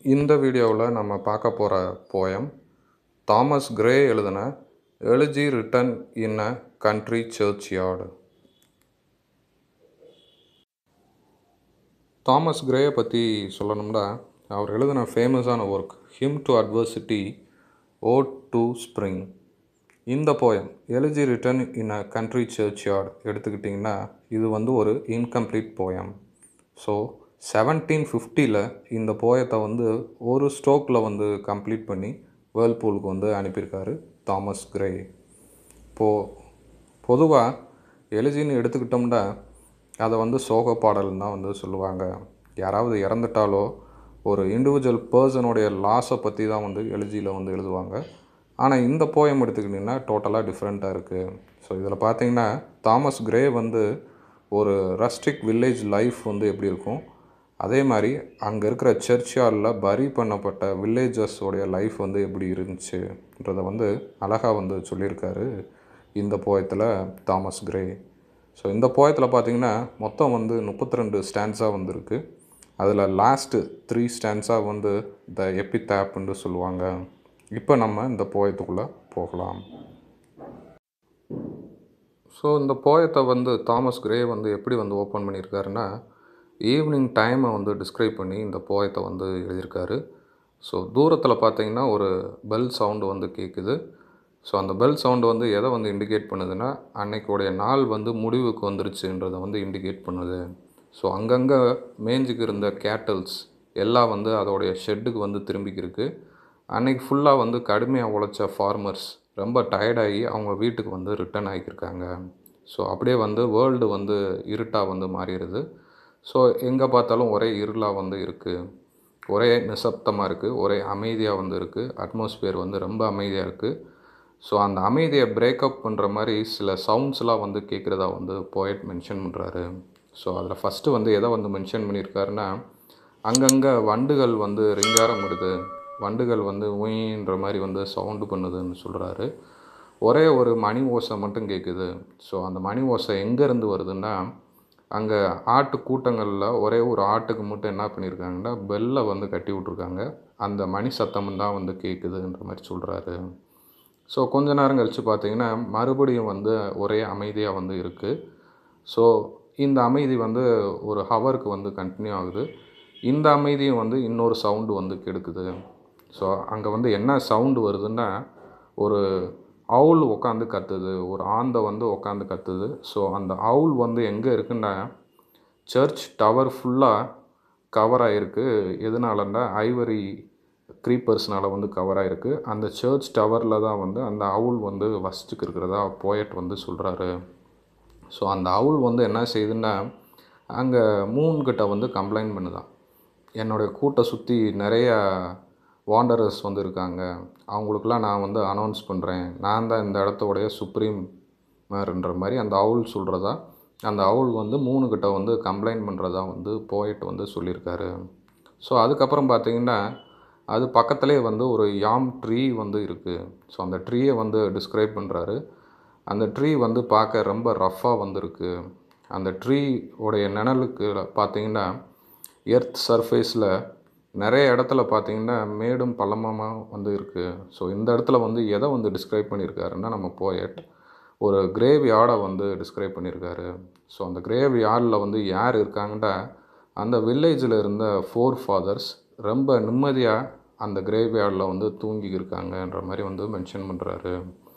இந்த வீடியோவில் நம்ம பார்க்க போகிற போயம் தாமஸ் கிரே எழுதின elegy written in a country churchyard Thomas கிரேயை பற்றி சொல்லணும்னா அவர் எழுதின ஃபேமஸான work hymn to adversity ode to spring இந்த poem elegy written in a country churchyard எடுத்துக்கிட்டிங்கன்னா இது வந்து ஒரு இன்கம்ப்ளீட் போயம் ஸோ செவன்டீன் ஃபிஃப்டியில் இந்த போயத்தை வந்து ஒரு ஸ்ட்ரோக்கில் வந்து கம்ப்ளீட் பண்ணி வேர்ல்பூலுக்கு வந்து அனுப்பியிருக்காரு தாமஸ் கிரே இப்போது பொதுவாக எலிஜின்னு எடுத்துக்கிட்டோம்னா அதை வந்து சோக பாடல்னு தான் வந்து சொல்லுவாங்க யாராவது இறந்துட்டாலோ ஒரு இண்டிவிஜுவல் பர்சனுடைய லாஸை பற்றி தான் வந்து எலிஜியில் வந்து எழுதுவாங்க ஆனால் இந்த போயம் எடுத்துக்கிட்டிங்கன்னா டோட்டலாக டிஃப்ரெண்ட்டாக இருக்குது ஸோ இதில் பார்த்தீங்கன்னா தாமஸ் கிரே வந்து ஒரு ரஸ்டிக் வில்லேஜ் லைஃப் வந்து எப்படி இருக்கும் அதே மாதிரி அங்கே இருக்கிற சர்ச் ஹாலில் பரி பண்ணப்பட்ட வில்லேஜஸோடைய லைஃப் வந்து எப்படி இருந்துச்சுன்றதை வந்து அழகாக வந்து சொல்லியிருக்காரு இந்த போயத்தில் தாமஸ் கிரே ஸோ இந்த போயத்தில் பார்த்தீங்கன்னா மொத்தம் வந்து முப்பத்தி ரெண்டு ஸ்டாண்ட்ஸாக வந்துருக்கு அதில் லாஸ்ட்டு த்ரீ ஸ்டாண்ட்ஸாக வந்து த எப்பிதாப்னு சொல்லுவாங்க இப்போ நம்ம இந்த போயத்துக்குள்ளே போகலாம் ஸோ இந்த போயத்தை வந்து தாமஸ் கிரே வந்து எப்படி வந்து ஓப்பன் பண்ணியிருக்காருன்னா ஈவினிங் டைமை வந்து டிஸ்கிரைப் பண்ணி இந்த போயத்தை வந்து எழுதியிருக்காரு ஸோ தூரத்தில் பார்த்தீங்கன்னா ஒரு பெல் சவுண்டு வந்து கேட்குது ஸோ அந்த பெல் சவுண்டு வந்து எதை வந்து இண்டிகேட் பண்ணுதுன்னா அன்னைக்குடைய நாள் வந்து முடிவுக்கு வந்துருச்சுன்றதை வந்து இண்டிகேட் பண்ணுது ஸோ அங்கங்கே மேய்ஞ்சிக்கு இருந்த கேட்டல்ஸ் எல்லாம் வந்து அதோடைய ஷெட்டுக்கு வந்து திரும்பிக்கிருக்கு அன்னைக்கு ஃபுல்லாக வந்து கடுமையாக உழைச்ச ஃபார்மர்ஸ் ரொம்ப டயர்டாகி அவங்க வீட்டுக்கு வந்து ரிட்டர்ன் ஆகியிருக்காங்க ஸோ அப்படியே வந்து வேர்ல்டு வந்து இருட்டாக வந்து மாறிடுது ஸோ எங்கே பார்த்தாலும் ஒரே இருளாக வந்து இருக்குது ஒரே நிசப்தமாக இருக்குது ஒரே அமைதியாக வந்து இருக்குது அட்மாஸ்பியர் வந்து ரொம்ப அமைதியாக இருக்குது ஸோ அந்த அமைதியை பிரேக்கப் பண்ணுற மாதிரி சில சவுண்ட்ஸ்லாம் வந்து கேட்குறதா வந்து போயட் மென்ஷன் பண்ணுறாரு ஸோ அதில் ஃபஸ்ட்டு வந்து எதை வந்து மென்ஷன் பண்ணியிருக்காருன்னா அங்கங்கே வண்டுகள் வந்து ரிங்காரம் விடுது வண்டுகள் வந்து உயின்ற மாதிரி வந்து சவுண்டு பண்ணுதுன்னு சொல்கிறாரு ஒரே ஒரு மணி ஓசை மட்டும் கேட்குது ஸோ அந்த மணி ஓசை எங்கேருந்து வருதுன்னா அங்கே ஆட்டு கூட்டங்களில் ஒரே ஒரு ஆட்டுக்கு மட்டும் என்ன பண்ணியிருக்காங்கன்னா பெல்லை வந்து கட்டி விட்ருக்காங்க அந்த மணி சத்தம் தான் வந்து கேட்குதுன்ற மாதிரி சொல்கிறாரு ஸோ கொஞ்ச நேரம் கழித்து பார்த்தீங்கன்னா மறுபடியும் வந்து ஒரே அமைதியாக வந்து இருக்குது ஸோ இந்த அமைதி வந்து ஒரு ஹவருக்கு வந்து கண்டினியூ ஆகுது இந்த அமைதியும் வந்து இன்னொரு சவுண்டு வந்து கெடுக்குது ஸோ அங்கே வந்து என்ன சவுண்டு வருதுன்னா ஒரு அவுல் உட்காந்து கத்துது ஒரு ஆந்தை வந்து உட்காந்து கத்துது ஸோ அந்த அவுல் வந்து எங்கே இருக்குன்னா சர்ச் டவர் ஃபுல்லாக கவர் ஆகிருக்கு எதனாலன்னா ஐவரி க்ரீப்பர்ஸ்னால் வந்து கவர் ஆகிருக்கு அந்த சர்ச் டவரில் தான் வந்து அந்த அவுல் வந்து வசிச்சுக்கு இருக்கிறதா போயட் வந்து சொல்கிறாரு ஸோ அந்த அவுல் வந்து என்ன செய்யுதுன்னா அங்கே மூன்கிட்ட வந்து கம்ப்ளைண்ட் பண்ணுதான் என்னுடைய கூட்டை சுற்றி நிறைய வாண்டரர்ஸ் வந்து இருக்காங்க அவங்களுக்கெல்லாம் நான் வந்து அனௌன்ஸ் பண்ணுறேன் நான் தான் இந்த இடத்தோடைய சுப்ரீமர்ன்ற மாதிரி அந்த அவுல் சொல்கிறதா அந்த அவுல் வந்து மூணு கிட்ட வந்து கம்ப்ளைண்ட் பண்ணுறதா வந்து போயிட்டு வந்து சொல்லியிருக்காரு ஸோ அதுக்கப்புறம் பார்த்திங்கன்னா அது பக்கத்துலேயே வந்து ஒரு யாம் ட்ரீ வந்து இருக்குது ஸோ அந்த ட்ரீயை வந்து டிஸ்கிரைப் பண்ணுறாரு அந்த ட்ரீ வந்து பார்க்க ரொம்ப ரஃப்பாக வந்திருக்கு அந்த ட்ரீ உடைய நிழலுக்கு பார்த்திங்கன்னா எர்த் சர்ஃபேஸில் நிறைய இடத்துல பார்த்திங்கன்னா மேடும் பள்ளமாக வந்து இருக்குது ஸோ இந்த இடத்துல வந்து எதை வந்து டிஸ்கிரைப் பண்ணியிருக்காருன்னா நம்ம போயட் ஒரு கிரேவ் யார்டை வந்து டிஸ்கிரைப் பண்ணியிருக்காரு ஸோ அந்த கிரேவ் யார்டில் வந்து யார் இருக்காங்கன்னா அந்த வில்லேஜில் இருந்த ஃபோர் ஃபாதர்ஸ் ரொம்ப நிம்மதியாக அந்த கிரேவ் யார்டில் வந்து தூங்கி இருக்காங்கன்ற மாதிரி வந்து மென்ஷன் பண்ணுறாரு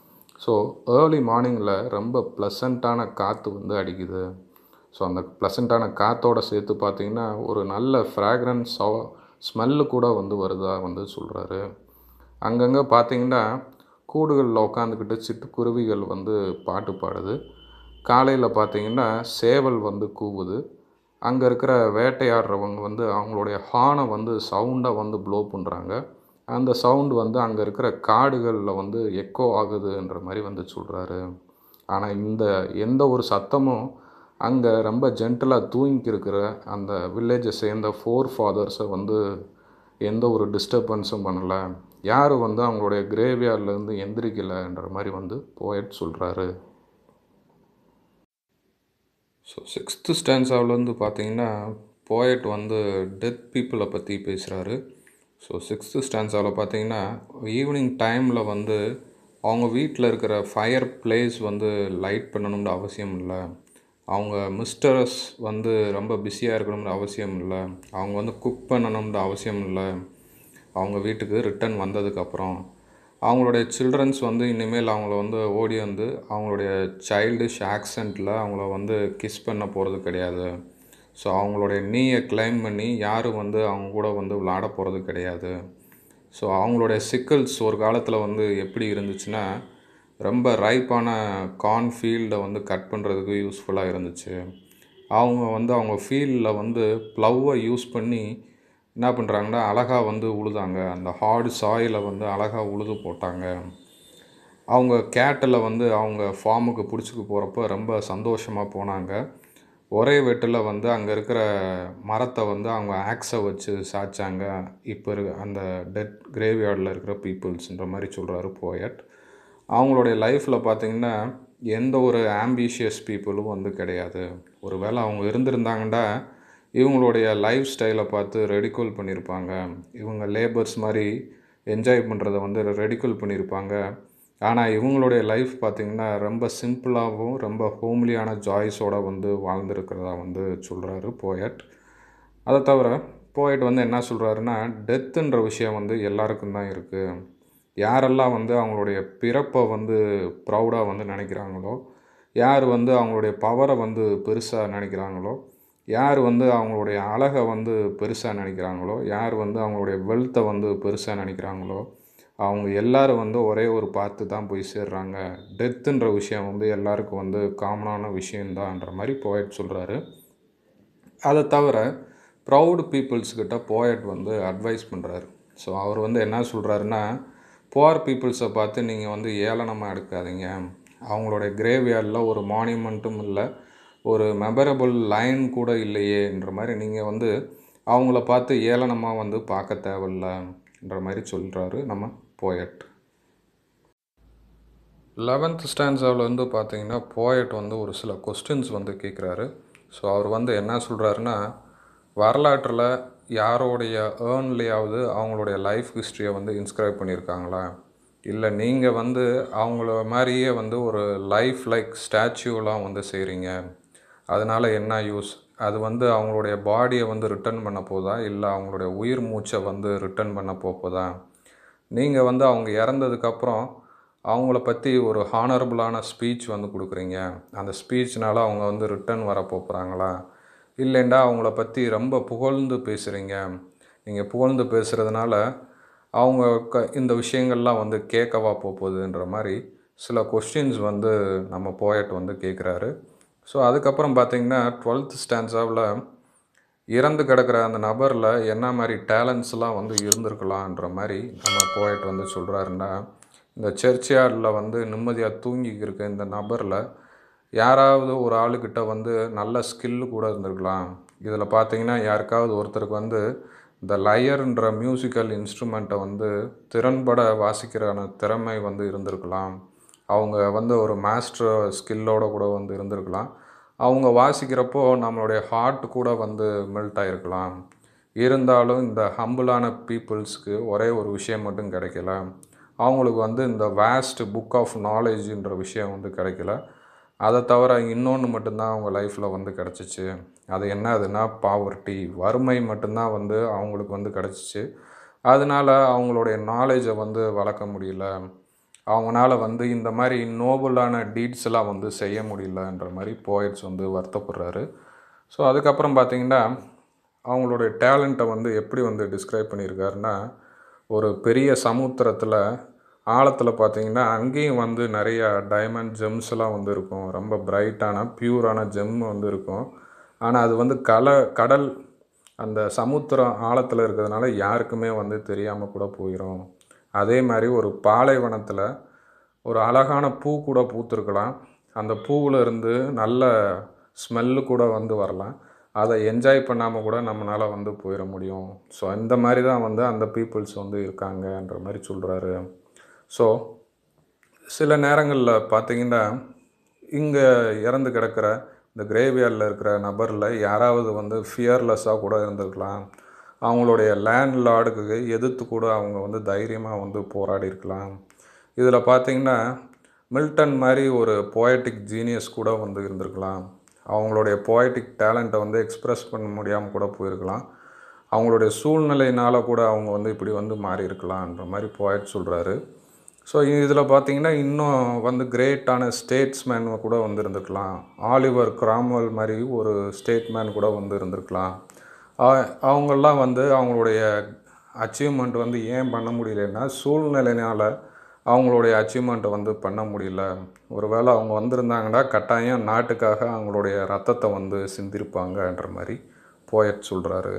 ஸோ ஏர்லி மார்னிங்கில் ரொம்ப ப்ளசண்ட்டான காற்று வந்து அடிக்குது ஸோ அந்த ப்ளசண்ட்டான காற்றோட சேர்த்து பார்த்திங்கன்னா ஒரு நல்ல ஃப்ராக்ரன்ஸ் ஸ்மெல்லு கூட வந்து வருதா வந்து சொல்கிறாரு அங்கங்கே பார்த்திங்கன்னா கூடுகளில் உட்காந்துக்கிட்டு சிட்டுக்குருவிகள் வந்து பாட்டு பாடுது காலையில் பார்த்திங்கன்னா சேவல் வந்து கூவுது அங்கே இருக்கிற வேட்டையாடுறவங்க வந்து அவங்களுடைய ஹானை வந்து சவுண்டை வந்து ப்ளோ பண்ணுறாங்க அந்த சவுண்டு வந்து அங்கே இருக்கிற காடுகளில் வந்து எக்கோ ஆகுதுன்ற மாதிரி வந்து சொல்கிறாரு ஆனால் இந்த எந்த ஒரு சத்தமும் அங்கே ரொம்ப ஜென்டலாக தூங்கி இருக்கிற அந்த வில்லேஜை சேர்ந்த ஃபோர் ஃபாதர்ஸை வந்து எந்த ஒரு டிஸ்டர்பன்ஸும் பண்ணலை யாரும் வந்து அவங்களுடைய கிரேவியார்ட்லேருந்து எந்திரிக்கலைன்ற மாதிரி வந்து போயட் சொல்கிறாரு ஸோ சிக்ஸ்த்து ஸ்டான்ஸாவிலேருந்து பார்த்தீங்கன்னா போயட் வந்து டெத் பீப்புளை பற்றி பேசுகிறாரு ஸோ சிக்ஸ்த்து ஸ்டான்ஸாவில் பார்த்தீங்கன்னா ஈவினிங் டைமில் வந்து அவங்க வீட்டில் இருக்கிற ஃபயர் பிளேஸ் வந்து லைட் பண்ணணும்னு அவசியம் இல்லை அவங்க மிஸ்டரஸ் வந்து ரொம்ப பிஸியாக இருக்கணும்னு அவசியம் இல்லை அவங்க வந்து குக் பண்ணணும்னு அவசியம் இல்லை அவங்க வீட்டுக்கு ரிட்டன் வந்ததுக்கப்புறம் அவங்களுடைய சில்ட்ரன்ஸ் வந்து இனிமேல் அவங்கள வந்து ஓடி வந்து அவங்களுடைய சைல்டிஷ் ஆக்சண்ட்டில் அவங்கள வந்து கிஸ் பண்ண போகிறது கிடையாது ஸோ அவங்களுடைய நீயை கிளைம் பண்ணி யாரும் வந்து அவங்க கூட வந்து விளாட போகிறது கிடையாது ஸோ அவங்களுடைய சிக்கல்ஸ் ஒரு காலத்தில் வந்து எப்படி இருந்துச்சுன்னா ரொம்ப ரைப்பான கார்ன் ஃபீல்டை வந்து கட் பண்ணுறதுக்கு யூஸ்ஃபுல்லாக இருந்துச்சு அவங்க வந்து அவங்க ஃபீல்டில் வந்து ப்ளவ்வை யூஸ் பண்ணி என்ன பண்ணுறாங்கன்னா அழகாக வந்து உழுதாங்க அந்த ஹார்டு சாயிலை வந்து அழகாக உழுது போட்டாங்க அவங்க கேட்டில் வந்து அவங்க ஃபார்முக்கு பிடிச்சிக்கு போகிறப்ப ரொம்ப சந்தோஷமாக போனாங்க ஒரே வெட்டில் வந்து அங்கே இருக்கிற மரத்தை வந்து அவங்க ஆக்ஸை வச்சு சாய்ச்சாங்க இப்போ இரு அந்த டெட் கிரேவ்யார்டில் இருக்கிற பீப்புள்ஸ்ன்ற மாதிரி சொல்கிறாரு போயட் அவங்களுடைய லைஃப்பில் பார்த்திங்கன்னா எந்த ஒரு ஆம்பிஷியஸ் பீப்புளும் வந்து கிடையாது ஒரு வேளை அவங்க இருந்திருந்தாங்கன்னா இவங்களுடைய லைஃப் ஸ்டைலை பார்த்து ரெடிகூல் பண்ணியிருப்பாங்க இவங்க லேபர்ஸ் மாதிரி என்ஜாய் பண்ணுறத வந்து ரெடிகூல் பண்ணியிருப்பாங்க ஆனால் இவங்களுடைய லைஃப் பார்த்திங்கன்னா ரொம்ப சிம்பிளாகவும் ரொம்ப ஹோம்லியான ஜாய்ஸோட வந்து வாழ்ந்துருக்கிறதா வந்து சொல்கிறாரு போயட் அதை தவிர போயட் வந்து என்ன சொல்கிறாருன்னா டெத்துன்ற விஷயம் வந்து எல்லாருக்கும் தான் இருக்குது யாரெல்லாம் வந்து அவங்களுடைய பிறப்பை வந்து ப்ரௌடாக வந்து நினைக்கிறாங்களோ யார் வந்து அவங்களுடைய பவரை வந்து பெருசாக நினைக்கிறாங்களோ யார் வந்து அவங்களுடைய அழகை வந்து பெருசாக நினைக்கிறாங்களோ யார் வந்து அவங்களுடைய வெல்த்தை வந்து பெருசாக நினைக்கிறாங்களோ அவங்க எல்லாரும் வந்து ஒரே ஒரு பார்த்து தான் போய் சேர்றாங்க டெத்துன்ற விஷயம் வந்து எல்லாருக்கும் வந்து காமனான விஷயந்தான்ற மாதிரி போயட் சொல்கிறாரு அதை தவிர ப்ரௌடு பீப்புள்ஸ்கிட்ட போயட் வந்து அட்வைஸ் பண்ணுறாரு ஸோ அவர் வந்து என்ன சொல்கிறாருன்னா புவர் பீப்புள்ஸை பார்த்து நீங்கள் வந்து ஏளனமாக எடுக்காதீங்க அவங்களுடைய கிரேவ்யார்டில் ஒரு மானியூமெண்ட்டும் இல்லை ஒரு மெமரபிள் லைன் கூட இல்லையேன்ற மாதிரி நீங்கள் வந்து அவங்கள பார்த்து ஏளனமாக வந்து பார்க்க தேவையில்லைன்ற மாதிரி சொல்கிறாரு நம்ம போயட் லெவன்த் ஸ்டான்ஸாவில் வந்து பார்த்தீங்கன்னா போயட் வந்து ஒரு சில கொஸ்டின்ஸ் வந்து கேட்குறாரு ஸோ அவர் வந்து என்ன சொல்கிறாருன்னா வரலாற்றில் யாரோடைய ஏர்ன்லேயாவது அவங்களுடைய லைஃப் ஹிஸ்ட்ரியை வந்து இன்ஸ்கிரைப் பண்ணியிருக்காங்களா இல்லை நீங்கள் வந்து அவங்கள மாதிரியே வந்து ஒரு லைஃப் லைக் ஸ்டாச்சுலாம் வந்து செய்கிறீங்க அதனால் என்ன யூஸ் அது வந்து அவங்களுடைய பாடியை வந்து ரிட்டர்ன் பண்ண போதா இல்லை அவங்களுடைய உயிர் மூச்சை வந்து ரிட்டர்ன் பண்ண போகுதா நீங்கள் வந்து அவங்க இறந்ததுக்கப்புறம் அவங்கள பற்றி ஒரு ஹானரபுளான ஸ்பீச் வந்து கொடுக்குறீங்க அந்த ஸ்பீச்னால அவங்க வந்து ரிட்டர்ன் வர போகிறாங்களா இல்லைண்டா அவங்கள பற்றி ரொம்ப புகழ்ந்து பேசுகிறீங்க நீங்கள் புகழ்ந்து பேசுகிறதுனால அவங்க க இந்த விஷயங்கள்லாம் வந்து கேட்கவா போகுதுன்ற மாதிரி சில கொஸ்டின்ஸ் வந்து நம்ம போயட் வந்து கேட்குறாரு ஸோ அதுக்கப்புறம் பார்த்திங்கன்னா டுவெல்த் ஸ்டான்ஸாவில் இறந்து கிடக்கிற அந்த நபரில் என்ன மாதிரி டேலண்ட்ஸ்லாம் வந்து இருந்திருக்கலான்ற மாதிரி நம்ம போயட் வந்து சொல்கிறாருன்னா இந்த சர்ச்யார்டில் வந்து நிம்மதியாக தூங்கி இருக்க இந்த நபரில் யாராவது ஒரு ஆளுக்கிட்ட வந்து நல்ல ஸ்கில்லு கூட இருந்திருக்கலாம் இதில் பார்த்தீங்கன்னா யாருக்காவது ஒருத்தருக்கு வந்து இந்த லயர்ன்ற மியூசிக்கல் இன்ஸ்ட்ருமெண்ட்டை வந்து திறன்பட வாசிக்கிறான திறமை வந்து இருந்திருக்கலாம் அவங்க வந்து ஒரு மாஸ்டர் ஸ்கில்லோட கூட வந்து இருந்திருக்கலாம் அவங்க வாசிக்கிறப்போ நம்மளுடைய ஹார்ட் கூட வந்து மெல்ட் ஆகிருக்கலாம் இருந்தாலும் இந்த ஹம்பிளான பீப்புள்ஸ்க்கு ஒரே ஒரு விஷயம் மட்டும் கிடைக்கல அவங்களுக்கு வந்து இந்த வேஸ்ட் புக் ஆஃப் நாலேஜுன்ற விஷயம் வந்து கிடைக்கல அதை தவிர இன்னொன்று மட்டும்தான் அவங்க லைஃப்பில் வந்து கிடச்சிச்சு அது என்ன அதுனா பாவர்ட்டி வறுமை மட்டும்தான் வந்து அவங்களுக்கு வந்து கிடச்சிச்சு அதனால் அவங்களுடைய நாலேஜை வந்து வளர்க்க முடியல அவங்களால வந்து இந்த மாதிரி நோபலான டீட்ஸ் எல்லாம் வந்து செய்ய முடியலன்ற மாதிரி போயட்ஸ் வந்து வருத்தப்படுறாரு ஸோ அதுக்கப்புறம் பார்த்திங்கன்னா அவங்களுடைய டேலண்ட்டை வந்து எப்படி வந்து டிஸ்கிரைப் பண்ணியிருக்காருன்னா ஒரு பெரிய சமுத்திரத்தில் ஆழத்தில் பார்த்தீங்கன்னா அங்கேயும் வந்து நிறைய டைமண்ட் ஜெம்ஸ் எல்லாம் வந்து இருக்கும் ரொம்ப பிரைட்டான பியூரான ஜெம் வந்து இருக்கும் ஆனால் அது வந்து கல கடல் அந்த சமுத்திரம் ஆழத்தில் இருக்கிறதுனால யாருக்குமே வந்து தெரியாமல் கூட போயிடும் அதே மாதிரி ஒரு பாலைவனத்தில் ஒரு அழகான பூ கூட பூத்திருக்கலாம் அந்த பூவில் இருந்து நல்ல ஸ்மெல்லு கூட வந்து வரலாம் அதை என்ஜாய் பண்ணாமல் கூட நம்மளால் வந்து போயிட முடியும் ஸோ இந்த மாதிரி தான் வந்து அந்த பீப்புள்ஸ் வந்து இருக்காங்கன்ற மாதிரி சொல்கிறாரு ஸோ சில நேரங்களில் பார்த்தீங்கன்னா இங்கே இறந்து கிடக்கிற இந்த கிரேவியார்டில் இருக்கிற நபரில் யாராவது வந்து ஃபியர்லெஸ்ஸாக கூட இருந்திருக்கலாம் அவங்களுடைய லேண்ட் லார்டுக்கு எதிர்த்து கூட அவங்க வந்து தைரியமாக வந்து போராடி இருக்கலாம் இதில் பார்த்தீங்கன்னா மில்டன் மாதிரி ஒரு போயட்டிக் ஜீனியஸ் கூட வந்து இருந்திருக்கலாம் அவங்களுடைய போயட்டிக் டேலண்ட்டை வந்து எக்ஸ்ப்ரெஸ் பண்ண முடியாமல் கூட போயிருக்கலாம் அவங்களுடைய சூழ்நிலையினால் கூட அவங்க வந்து இப்படி வந்து மாறி இருக்கலாம்ன்ற மாதிரி போயட் சொல்கிறாரு ஸோ இதில் பார்த்தீங்கன்னா இன்னும் வந்து கிரேட்டான ஸ்டேட்ஸ்மேன் கூட வந்து இருந்திருக்கலாம் ஆலிவர் கிராம்வெல் மாதிரி ஒரு ஸ்டேட்மேன் கூட வந்து இருந்திருக்கலாம் ஆ- அவங்கெல்லாம் வந்து அவங்களுடைய அச்சீவ்மெண்ட் வந்து ஏன் பண்ண முடியலன்னா சூழ்நிலையினால் அவங்களுடைய அச்சீவ்மெண்ட்டை வந்து பண்ண முடியல ஒருவேளை அவங்க வந்திருந்தாங்கன்னா கட்டாயம் நாட்டுக்காக அவங்களுடைய ரத்தத்தை வந்து சிந்திருப்பாங்கன்ற மாதிரி போயட் சொல்கிறாரு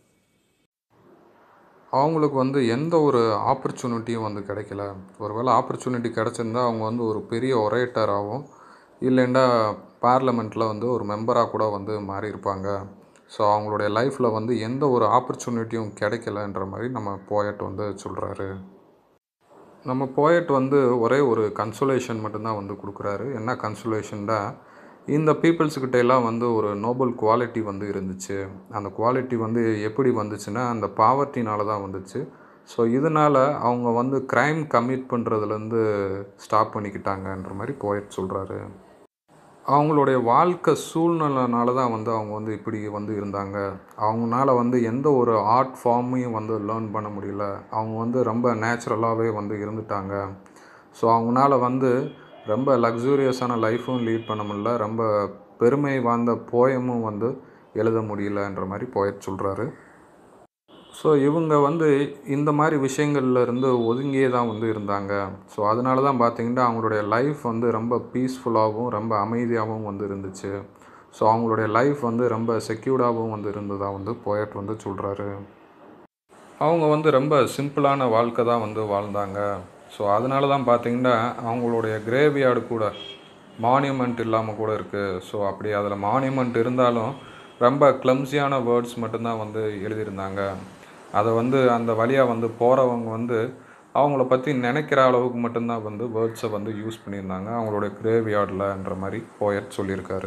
அவங்களுக்கு வந்து எந்த ஒரு ஆப்பர்ச்சுனிட்டியும் வந்து கிடைக்கல ஒருவேளை ஆப்பர்ச்சுனிட்டி கிடச்சிருந்தா அவங்க வந்து ஒரு பெரிய ஒரேட்டராகவும் இல்லைன்னா பார்லமெண்ட்டில் வந்து ஒரு மெம்பராக கூட வந்து மாறி இருப்பாங்க ஸோ அவங்களுடைய லைஃப்பில் வந்து எந்த ஒரு ஆப்பர்ச்சுனிட்டியும் கிடைக்கலன்ற மாதிரி நம்ம போயட் வந்து சொல்கிறாரு நம்ம போயட் வந்து ஒரே ஒரு கன்சுலேஷன் மட்டும்தான் வந்து கொடுக்குறாரு என்ன கன்சுலேஷன்டா இந்த பீப்புள்ஸ்கிட்ட எல்லாம் வந்து ஒரு நோபல் குவாலிட்டி வந்து இருந்துச்சு அந்த குவாலிட்டி வந்து எப்படி வந்துச்சுன்னா அந்த பாவர்ட்டினால தான் வந்துச்சு ஸோ இதனால் அவங்க வந்து க்ரைம் கமிட் பண்ணுறதுலேருந்து ஸ்டாப் பண்ணிக்கிட்டாங்கன்ற மாதிரி போயட் சொல்கிறாரு அவங்களுடைய வாழ்க்கை சூழ்நிலைனால தான் வந்து அவங்க வந்து இப்படி வந்து இருந்தாங்க அவங்களால வந்து எந்த ஒரு ஆர்ட் ஃபார்மையும் வந்து லேர்ன் பண்ண முடியல அவங்க வந்து ரொம்ப நேச்சுரலாகவே வந்து இருந்துட்டாங்க ஸோ அவங்களால வந்து ரொம்ப லக்ஸூரியஸான லைஃப்பும் லீட் பண்ண முடியல ரொம்ப பெருமை வாய்ந்த போயமும் வந்து எழுத முடியலன்ற மாதிரி போயட் சொல்கிறாரு ஸோ இவங்க வந்து இந்த மாதிரி விஷயங்கள்ல இருந்து ஒதுங்கியே தான் வந்து இருந்தாங்க ஸோ அதனால தான் பார்த்தீங்கன்னா அவங்களுடைய லைஃப் வந்து ரொம்ப பீஸ்ஃபுல்லாகவும் ரொம்ப அமைதியாகவும் வந்து இருந்துச்சு ஸோ அவங்களுடைய லைஃப் வந்து ரொம்ப செக்யூர்டாகவும் வந்து இருந்ததாக வந்து போயட் வந்து சொல்கிறாரு அவங்க வந்து ரொம்ப சிம்பிளான வாழ்க்கை தான் வந்து வாழ்ந்தாங்க ஸோ அதனால தான் பார்த்தீங்கன்னா அவங்களுடைய கிரேவியார்டு கூட மானியமெண்ட் இல்லாமல் கூட இருக்குது ஸோ அப்படி அதில் மானியமெண்ட் இருந்தாலும் ரொம்ப கிளம்ஸியான வேர்ட்ஸ் மட்டும்தான் வந்து எழுதியிருந்தாங்க அதை வந்து அந்த வழியாக வந்து போகிறவங்க வந்து அவங்கள பற்றி நினைக்கிற அளவுக்கு மட்டும்தான் வந்து வேர்ட்ஸை வந்து யூஸ் பண்ணியிருந்தாங்க அவங்களுடைய கிரேவியார்டில்ன்ற மாதிரி போயட் சொல்லியிருக்காரு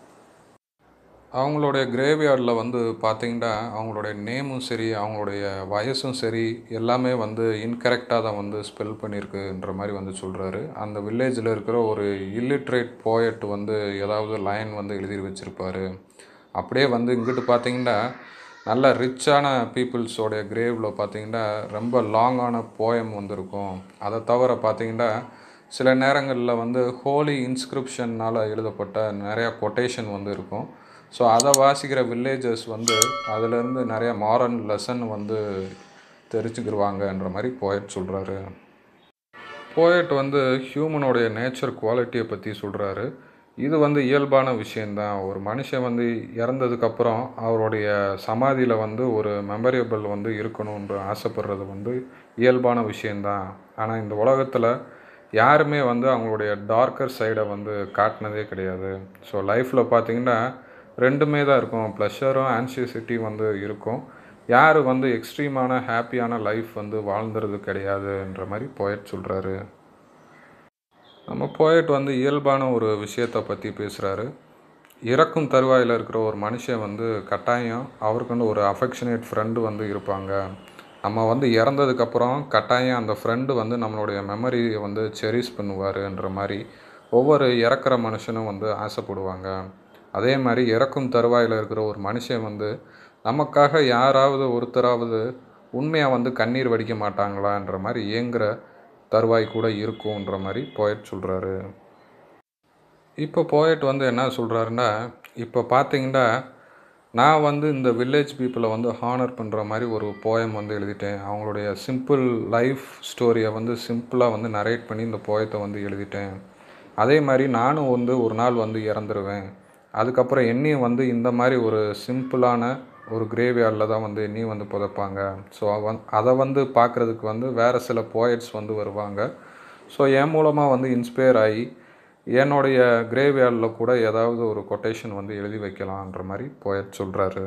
அவங்களுடைய கிரேவியார்டில் வந்து பார்த்தீங்கன்னா அவங்களுடைய நேமும் சரி அவங்களுடைய வயசும் சரி எல்லாமே வந்து இன்கரெக்டாக தான் வந்து ஸ்பெல் பண்ணியிருக்குன்ற மாதிரி வந்து சொல்கிறாரு அந்த வில்லேஜில் இருக்கிற ஒரு இல்லிட்ரேட் போயட் வந்து ஏதாவது லைன் வந்து எழுதி வச்சுருப்பாரு அப்படியே வந்து இங்கிட்டு பார்த்தீங்கன்னா நல்ல ரிச்சான பீப்புள்ஸோடைய கிரேவில் பார்த்தீங்கன்னா ரொம்ப லாங்கான போயம் வந்திருக்கும் அதை தவிர பார்த்தீங்கன்னா சில நேரங்களில் வந்து ஹோலி இன்ஸ்கிரிப்ஷன்னால் எழுதப்பட்ட நிறையா கொட்டேஷன் வந்து இருக்கும் ஸோ அதை வாசிக்கிற வில்லேஜஸ் வந்து அதிலேருந்து நிறைய மாரல் லெசன் வந்து தெரிஞ்சுக்கிடுவாங்கன்ற மாதிரி போயட் சொல்கிறாரு போயட் வந்து ஹியூமனோடைய நேச்சர் குவாலிட்டியை பற்றி சொல்கிறாரு இது வந்து இயல்பான விஷயந்தான் ஒரு மனுஷன் வந்து இறந்ததுக்கப்புறம் அவருடைய சமாதியில் வந்து ஒரு மெமரியபிள் வந்து இருக்கணுன்ற ஆசைப்படுறது வந்து இயல்பான விஷயந்தான் ஆனால் இந்த உலகத்தில் யாருமே வந்து அவங்களுடைய டார்க்கர் சைடை வந்து காட்டினதே கிடையாது ஸோ லைஃப்பில் பார்த்தீங்கன்னா ரெண்டுமே தான் இருக்கும் ப்ளஷரும் ஆன்சியசிட்டி வந்து இருக்கும் யார் வந்து எக்ஸ்ட்ரீமான ஹாப்பியான லைஃப் வந்து வாழ்ந்துறது கிடையாதுன்ற மாதிரி போயட் சொல்கிறாரு நம்ம போயட் வந்து இயல்பான ஒரு விஷயத்தை பற்றி பேசுகிறாரு இறக்கும் தருவாயில் இருக்கிற ஒரு மனுஷன் வந்து கட்டாயம் அவருக்குன்னு ஒரு அஃபெக்ஷனேட் ஃப்ரெண்டு வந்து இருப்பாங்க நம்ம வந்து இறந்ததுக்கப்புறம் கட்டாயம் அந்த ஃப்ரெண்டு வந்து நம்மளுடைய மெமரியை வந்து செரிஷ் பண்ணுவாருன்ற மாதிரி ஒவ்வொரு இறக்குற மனுஷனும் வந்து ஆசைப்படுவாங்க அதே மாதிரி இறக்கும் தருவாயில் இருக்கிற ஒரு மனுஷன் வந்து நமக்காக யாராவது ஒருத்தராவது உண்மையாக வந்து கண்ணீர் வடிக்க மாட்டாங்களான்ற மாதிரி ஏங்குற தருவாய் கூட இருக்கும்ன்ற மாதிரி போயட் சொல்கிறாரு இப்போ போயட் வந்து என்ன சொல்கிறாருன்னா இப்போ பார்த்தீங்கன்னா நான் வந்து இந்த வில்லேஜ் பீப்புளை வந்து ஹானர் பண்ணுற மாதிரி ஒரு போயம் வந்து எழுதிட்டேன் அவங்களுடைய சிம்பிள் லைஃப் ஸ்டோரியை வந்து சிம்பிளாக வந்து நரேட் பண்ணி இந்த போயத்தை வந்து எழுதிட்டேன் அதே மாதிரி நானும் வந்து ஒரு நாள் வந்து இறந்துருவேன் அதுக்கப்புறம் என்னையும் வந்து இந்த மாதிரி ஒரு சிம்பிளான ஒரு கிரேவியார்டில் தான் வந்து என்னையும் வந்து புதைப்பாங்க ஸோ அவன் அதை வந்து பார்க்குறதுக்கு வந்து வேறு சில போயட்ஸ் வந்து வருவாங்க ஸோ என் மூலமாக வந்து இன்ஸ்பயர் ஆகி என்னுடைய கிரேவியார்டில் கூட ஏதாவது ஒரு கொட்டேஷன் வந்து எழுதி வைக்கலான்ற மாதிரி போயட் சொல்கிறாரு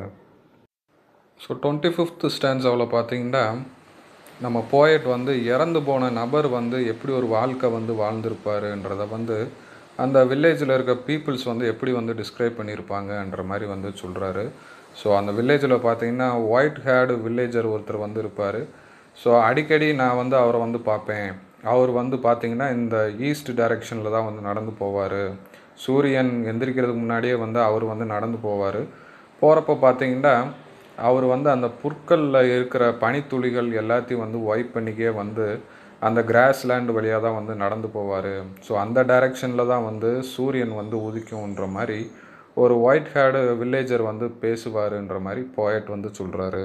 ஸோ டுவெண்ட்டி ஃபிஃப்த் ஸ்டான்ஸாவில் பார்த்தீங்கன்னா நம்ம போயட் வந்து இறந்து போன நபர் வந்து எப்படி ஒரு வாழ்க்கை வந்து வாழ்ந்திருப்பாருன்றத வந்து அந்த வில்லேஜில் இருக்க பீப்புள்ஸ் வந்து எப்படி வந்து டிஸ்கிரைப் பண்ணியிருப்பாங்கன்ற மாதிரி வந்து சொல்கிறாரு ஸோ அந்த வில்லேஜில் பார்த்தீங்கன்னா ஒயிட் ஹேர்டு வில்லேஜர் ஒருத்தர் வந்து இருப்பார் ஸோ அடிக்கடி நான் வந்து அவரை வந்து பார்ப்பேன் அவர் வந்து பார்த்தீங்கன்னா இந்த ஈஸ்ட் டைரெக்ஷனில் தான் வந்து நடந்து போவார் சூரியன் எந்திரிக்கிறதுக்கு முன்னாடியே வந்து அவர் வந்து நடந்து போவார் போகிறப்ப பார்த்தீங்கன்னா அவர் வந்து அந்த புற்களில் இருக்கிற பனித்துளிகள் எல்லாத்தையும் வந்து ஒய்ப் பண்ணிக்கே வந்து அந்த கிராஸ்லேண்ட் வழியாக தான் வந்து நடந்து போவார் ஸோ அந்த டைரெக்ஷனில் தான் வந்து சூரியன் வந்து உதிக்கும்ன்ற மாதிரி ஒரு ஒயிட் ஹேர்டு வில்லேஜர் வந்து பேசுவாருன்ற மாதிரி போயட் வந்து சொல்கிறாரு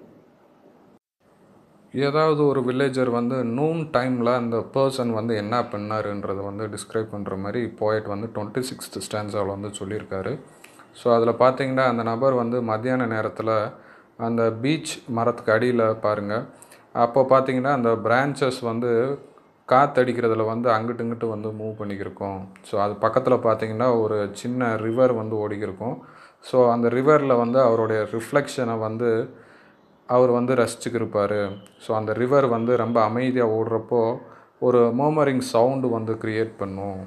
ஏதாவது ஒரு வில்லேஜர் வந்து நூன் டைமில் அந்த பர்சன் வந்து என்ன பண்ணாருன்றதை வந்து டிஸ்கிரைப் பண்ணுற மாதிரி போயட் வந்து டுவெண்ட்டி சிக்ஸ்த் ஸ்டான்ஸாவில் வந்து சொல்லியிருக்காரு ஸோ அதில் பார்த்தீங்கன்னா அந்த நபர் வந்து மத்தியான நேரத்தில் அந்த பீச் மரத்துக்கு அடியில் பாருங்கள் அப்போ பார்த்தீங்கன்னா அந்த பிரான்ச்சஸ் வந்து காற்றடிக்கிறதுல வந்து அங்கிட்டு இங்கிட்டு வந்து மூவ் பண்ணிக்கிருக்கும் ஸோ அது பக்கத்தில் பார்த்தீங்கன்னா ஒரு சின்ன ரிவர் வந்து ஓடிக்கிருக்கும் ஸோ அந்த ரிவரில் வந்து அவருடைய ரிஃப்ளெக்ஷனை வந்து அவர் வந்து ரசிச்சுக்கிருப்பார் ஸோ அந்த ரிவர் வந்து ரொம்ப அமைதியாக ஓடுறப்போ ஒரு மோமரிங் சவுண்டு வந்து க்ரியேட் பண்ணும்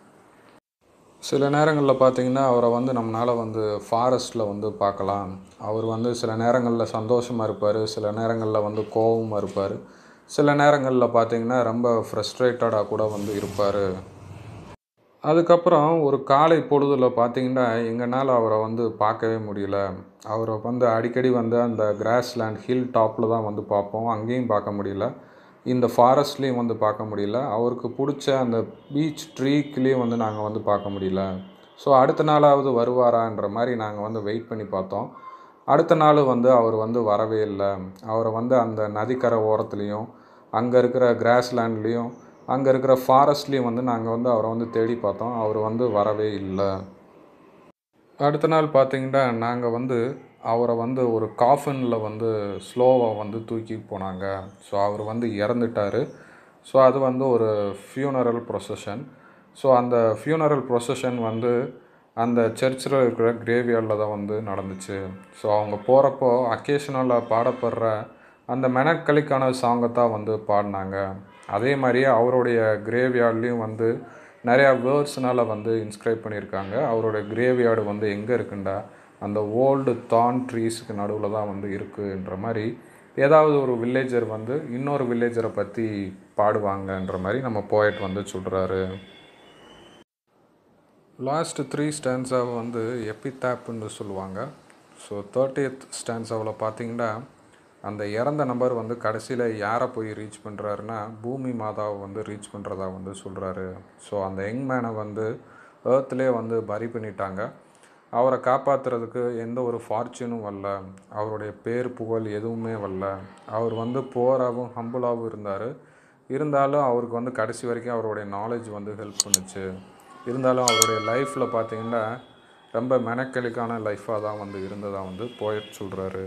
சில நேரங்களில் பார்த்தீங்கன்னா அவரை வந்து நம்மளால் வந்து ஃபாரஸ்ட்டில் வந்து பார்க்கலாம் அவர் வந்து சில நேரங்களில் சந்தோஷமாக இருப்பார் சில நேரங்களில் வந்து கோபமாக இருப்பார் சில நேரங்களில் பார்த்தீங்கன்னா ரொம்ப ஃப்ரஸ்ட்ரேட்டடாக கூட வந்து இருப்பார் அதுக்கப்புறம் ஒரு காலை பொழுதுல பார்த்தீங்கன்னா எங்களால் அவரை வந்து பார்க்கவே முடியல அவரை வந்து அடிக்கடி வந்து அந்த கிராஸ்லேண்ட் ஹில் டாப்பில் தான் வந்து பார்ப்போம் அங்கேயும் பார்க்க முடியல இந்த ஃபாரஸ்ட்லேயும் வந்து பார்க்க முடியல அவருக்கு பிடிச்ச அந்த பீச் ட்ரீக்லேயும் வந்து நாங்கள் வந்து பார்க்க முடியல ஸோ அடுத்த நாளாவது வருவாரான்ற மாதிரி நாங்கள் வந்து வெயிட் பண்ணி பார்த்தோம் அடுத்த நாள் வந்து அவர் வந்து வரவே இல்லை அவரை வந்து அந்த நதிக்கரை ஓரத்துலேயும் அங்கே இருக்கிற கிராஸ்லேண்ட்லேயும் அங்கே இருக்கிற ஃபாரஸ்ட்லேயும் வந்து நாங்கள் வந்து அவரை வந்து தேடி பார்த்தோம் அவர் வந்து வரவே இல்லை அடுத்த நாள் பார்த்தீங்கன்னா நாங்கள் வந்து அவரை வந்து ஒரு காஃபினில் வந்து ஸ்லோவாக வந்து தூக்கி போனாங்க ஸோ அவர் வந்து இறந்துட்டார் ஸோ அது வந்து ஒரு ஃபியூனரல் ப்ரொசஷன் ஸோ அந்த ஃபியூனரல் ப்ரொசஷன் வந்து அந்த சர்ச்சில் இருக்கிற கிரேவியார்டில் தான் வந்து நடந்துச்சு ஸோ அவங்க போகிறப்போ அக்கேஷனலாக பாடப்படுற அந்த மெனக்களிக்கான சாங்கை தான் வந்து பாடினாங்க அதே மாதிரியே அவருடைய கிரேவியார்ட்லேயும் வந்து நிறையா வேர்ட்ஸ்னால் வந்து இன்ஸ்கிரைப் பண்ணியிருக்காங்க அவருடைய கிரேவியார்டு வந்து எங்கே இருக்குண்டா அந்த ஓல்டு தான் ட்ரீஸுக்கு நடுவில் தான் வந்து இருக்குன்ற மாதிரி ஏதாவது ஒரு வில்லேஜர் வந்து இன்னொரு வில்லேஜரை பற்றி பாடுவாங்கன்ற மாதிரி நம்ம போயட் வந்து சொல்கிறாரு லாஸ்ட் த்ரீ ஸ்டான்ஸாவை வந்து எப்பித்தாப்புன்னு சொல்லுவாங்க ஸோ தேர்ட்டியத் ஸ்டான்ஸாவில் பார்த்தீங்கன்னா அந்த இறந்த நபர் வந்து கடைசியில் யாரை போய் ரீச் பண்ணுறாருன்னா பூமி மாதாவை வந்து ரீச் பண்ணுறதா வந்து சொல்கிறாரு ஸோ அந்த யங் மேனை வந்து ஏர்த்லேயே வந்து பரி பண்ணிட்டாங்க அவரை காப்பாற்றுறதுக்கு எந்த ஒரு ஃபார்ச்சூனும் வரல அவருடைய பேர் புகழ் எதுவுமே வரல அவர் வந்து போராகவும் ஹம்புளாகவும் இருந்தார் இருந்தாலும் அவருக்கு வந்து கடைசி வரைக்கும் அவருடைய நாலேஜ் வந்து ஹெல்ப் பண்ணுச்சு இருந்தாலும் அவருடைய லைஃப்பில் பார்த்தீங்கன்னா ரொம்ப மெனக்கெளிக்கான லைஃப்பாக தான் வந்து இருந்ததாக வந்து போயட் சொல்கிறாரு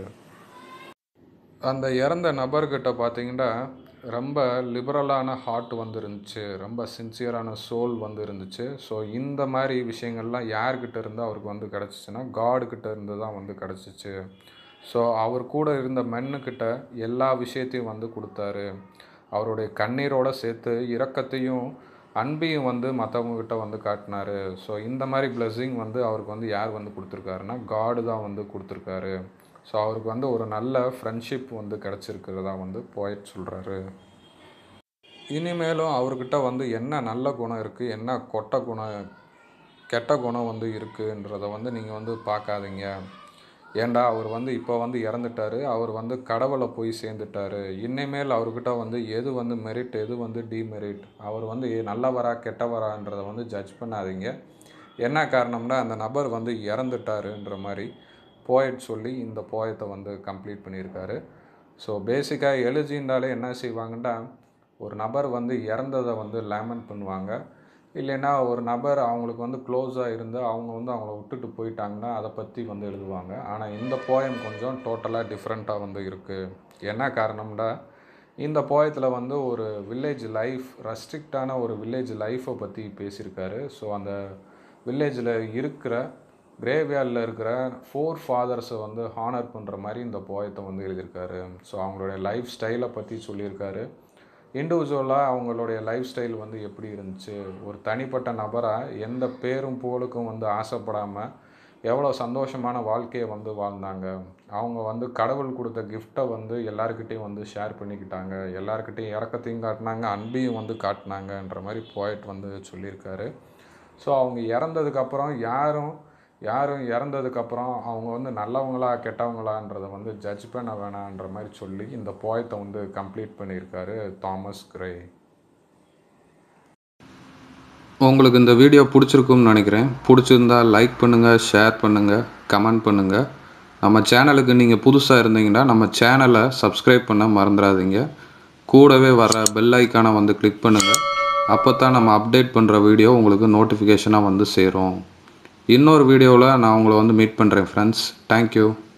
அந்த இறந்த நபர்கிட்ட பார்த்தீங்கன்னா ரொம்ப லிபரலான ஹார்ட் வந்து இருந்துச்சு ரொம்ப சின்சியரான சோல் வந்து இருந்துச்சு ஸோ இந்த மாதிரி விஷயங்கள்லாம் யார்கிட்ட இருந்து அவருக்கு வந்து கிடச்சிச்சின்னா காடுகிட்ட இருந்து தான் வந்து கிடச்சிச்சு ஸோ அவர் கூட இருந்த மென்னுக்கிட்ட எல்லா விஷயத்தையும் வந்து கொடுத்தாரு அவருடைய கண்ணீரோட சேர்த்து இரக்கத்தையும் அன்பையும் வந்து மற்றவங்கக்கிட்ட வந்து காட்டினாரு ஸோ இந்த மாதிரி பிளெஸ்ஸிங் வந்து அவருக்கு வந்து யார் வந்து கொடுத்துருக்காருன்னா காடு தான் வந்து கொடுத்துருக்காரு ஸோ அவருக்கு வந்து ஒரு நல்ல ஃப்ரெண்ட்ஷிப் வந்து கிடச்சிருக்கிறதா வந்து போயிட் சொல்கிறாரு இனிமேலும் அவர்கிட்ட வந்து என்ன நல்ல குணம் இருக்குது என்ன கொட்ட குணம் கெட்ட குணம் வந்து இருக்குன்றத வந்து நீங்கள் வந்து பார்க்காதீங்க ஏண்டா அவர் வந்து இப்போ வந்து இறந்துட்டார் அவர் வந்து கடவுளை போய் சேர்ந்துட்டாரு இனிமேல் அவர்கிட்ட வந்து எது வந்து மெரிட் எது வந்து டிமெரிட் அவர் வந்து நல்லவரா கெட்டவரான்றதை வந்து ஜட்ஜ் பண்ணாதீங்க என்ன காரணம்னா அந்த நபர் வந்து இறந்துட்டாருன்ற மாதிரி போயட் சொல்லி இந்த போயத்தை வந்து கம்ப்ளீட் பண்ணியிருக்காரு ஸோ பேசிக்காக எழுதின்றாலே என்ன செய்வாங்கன்னா ஒரு நபர் வந்து இறந்ததை வந்து லேமன் பண்ணுவாங்க இல்லைன்னா ஒரு நபர் அவங்களுக்கு வந்து க்ளோஸாக இருந்து அவங்க வந்து அவங்கள விட்டுட்டு போயிட்டாங்கன்னா அதை பற்றி வந்து எழுதுவாங்க ஆனால் இந்த போயம் கொஞ்சம் டோட்டலாக டிஃப்ரெண்ட்டாக வந்து இருக்குது என்ன காரணம்னா இந்த போயத்தில் வந்து ஒரு வில்லேஜ் லைஃப் ரெஸ்ட்ரிக்டான ஒரு வில்லேஜ் லைஃப்பை பற்றி பேசியிருக்காரு ஸோ அந்த வில்லேஜில் இருக்கிற கிரேவ்யார்டில் இருக்கிற ஃபோர் ஃபாதர்ஸை வந்து ஹானர் பண்ணுற மாதிரி இந்த போயத்தை வந்து எழுதியிருக்காரு ஸோ அவங்களுடைய லைஃப் ஸ்டைலை பற்றி சொல்லியிருக்காரு இண்டிவிஜுவலாக அவங்களுடைய லைஃப் ஸ்டைல் வந்து எப்படி இருந்துச்சு ஒரு தனிப்பட்ட நபராக எந்த பேரும் புகழுக்கும் வந்து ஆசைப்படாமல் எவ்வளோ சந்தோஷமான வாழ்க்கையை வந்து வாழ்ந்தாங்க அவங்க வந்து கடவுள் கொடுத்த கிஃப்ட்டை வந்து எல்லாருக்கிட்டேயும் வந்து ஷேர் பண்ணிக்கிட்டாங்க எல்லாருக்கிட்டேயும் இறக்கத்தையும் காட்டினாங்க அன்பையும் வந்து காட்டினாங்கன்ற மாதிரி போய்ட் வந்து சொல்லியிருக்காரு ஸோ அவங்க இறந்ததுக்கப்புறம் யாரும் யாரும் இறந்ததுக்கப்புறம் அவங்க வந்து நல்லவங்களா கெட்டவங்களான்றதை வந்து ஜட்ஜ் பண்ண வேணான்ற மாதிரி சொல்லி இந்த போயத்தை வந்து கம்ப்ளீட் பண்ணியிருக்காரு தாமஸ் கிரே உங்களுக்கு இந்த வீடியோ பிடிச்சிருக்கும்னு நினைக்கிறேன் பிடிச்சிருந்தா லைக் பண்ணுங்கள் ஷேர் பண்ணுங்கள் கமெண்ட் பண்ணுங்கள் நம்ம சேனலுக்கு நீங்கள் புதுசாக இருந்தீங்கன்னா நம்ம சேனலை சப்ஸ்கிரைப் பண்ண மறந்துடாதீங்க கூடவே வர பெல் ஐக்கானை வந்து கிளிக் பண்ணுங்கள் அப்போ தான் நம்ம அப்டேட் பண்ணுற வீடியோ உங்களுக்கு நோட்டிஃபிகேஷனாக வந்து சேரும் இன்னொரு வீடியோவில் நான் உங்களை வந்து மீட் பண்ணுறேன் ஃப்ரெண்ட்ஸ் தேங்க்யூ